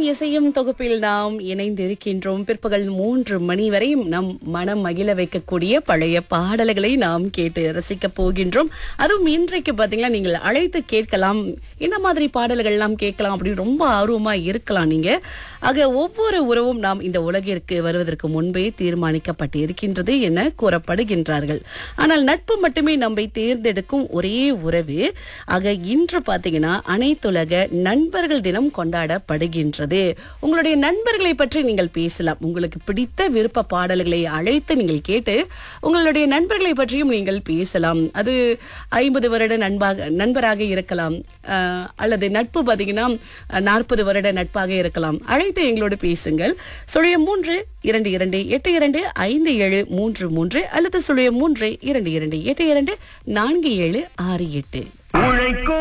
இசையும் தொகுப்பில் நாம் இணைந்திருக்கின்றோம் பிற்பகல் மூன்று மணி வரையும் நம் மனம் மகிழ வைக்கக்கூடிய பழைய பாடல்களை நாம் கேட்டு ரசிக்க போகின்றோம் அதுவும் இன்றைக்கு பாத்தீங்கன்னா நீங்கள் அழைத்து கேட்கலாம் என்ன மாதிரி பாடல்கள்லாம் கேட்கலாம் அப்படின்னு ரொம்ப ஆர்வமா இருக்கலாம் நீங்க ஆக ஒவ்வொரு உறவும் நாம் இந்த உலகிற்கு வருவதற்கு முன்பே தீர்மானிக்கப்பட்டு இருக்கின்றது என கூறப்படுகின்றார்கள் ஆனால் நட்பு மட்டுமே நம்மை தேர்ந்தெடுக்கும் ஒரே உறவு ஆக இன்று பாத்தீங்கன்னா அனைத்துலக நண்பர்கள் தினம் கொண்டாடப்படுகின்றது உங்களுடைய நண்பர்களை பற்றி நீங்கள் பேசலாம் உங்களுக்கு பிடித்த விருப்ப பாடல்களை அழைத்து நீங்கள் கேட்டு உங்களுடைய நண்பர்களை பற்றியும் நீங்கள் பேசலாம் அது ஐம்பது வருட நண்பாக நண்பராக இருக்கலாம் அஹ், அல்லது நட்பு பார்த்தீங்கன்னா நாற்பது வருட நட்பாக இருக்கலாம் அழைத்து எங்களோடு பேசுங்கள் சுழிய மூன்று இரண்டு இரண்டு எட்டு இரண்டு ஐந்து ஏழு மூன்று மூன்று அல்லது சுழிய மூன்று இரண்டு இரண்டு எட்டு இரண்டு நான்கு ஏழு ஆறு எட்டு உழைக்கும்